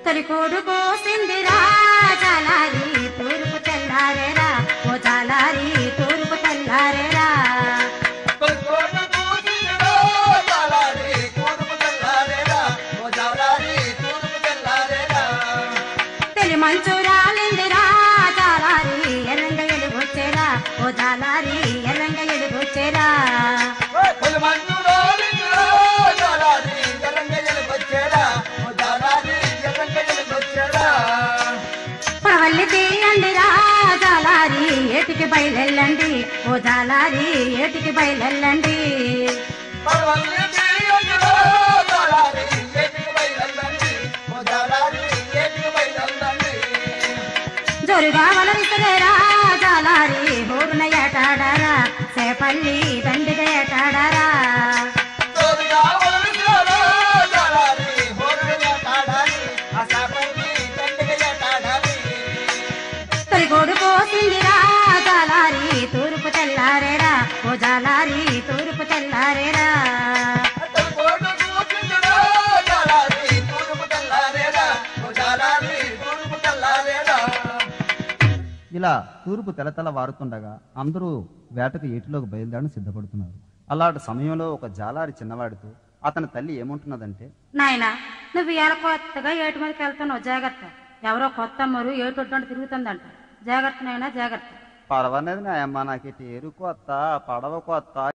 తొలికోడు కోసిందిరా జాలారి తూర్పు తెల్లారేరా ఓ జాలారి తూర్పు తెల్లారేరా తొలికోట కూసిరా జాలారి తూర్పు తెల్లారేరా ఓ జాలారి తూర్పు తెల్లారేరా తెలి మంచు రాలిందిరా జాలారి ఎర్రంగ ఎలుగొచ్చేరా ఓ జాలారి ఎర్రంగ ఎలుగొచ్చేరా తొలి మంచు రాలిందిరా జాలారి ఎర్రంగ ఎలుగొచ్చేరా ఓ జాలారి ఎర్రంగ ఎలుగొచ్చేరా పడవల్లి తీయండిరా జాలారి ఏటికి బయలెళ్ళండి ఓ జాలారి ఏటికి బయలెళ్ళండి పర్వల్లి తీయకురా జాలారి ఏటికి బయలుదేరండి ఓ జాలారి ఏటికి బయలుదేరండి జోరుగా వలరిసలేరా జాలారి హోరున ఏటాడారా సేపల్లి దండిగా ఏటాడారా తోడుగా వలసిరా జాలారి హోరుగా తాడాలి ఆ శాపల్ని తండ్రిగా తాడాలి తొలిగోడు పోసిందిరా జాలారి తూర్పు తెల్లారేరా ఓ జాలారి తూర్పు తెల్లారేరా తోడు కూర్చుందిరా జాలారి తూర్పు తెల్లారేరా ఓ జాలారి తూర్పు తెల్లారేరా ఇలా తూర్పు తెలతెల వారుతుండగా అందరూ వేటకు ఏటిలోకి బయలుదేరని సిద్ధపడుతున్నారు అలాంటి సమయంలో ఒక జాలారి చిన్నవాడితో అతని తల్లి ఏమంటున్నదంటే నాయనా నువ్వు ఇవాళ కొత్తగా ఏటు మీదకి వెళ్తున్నావు జాగ్రత్త ఎవరో కొత్త మరు ఏటు వడ్డంట తిరుగుతుందంట జాగ్రత్త నాయనా జాగ్రత్త పర్వాలేదు నాయమ్మ నాకు ఎరుకు కొత్త పడవ కొత్త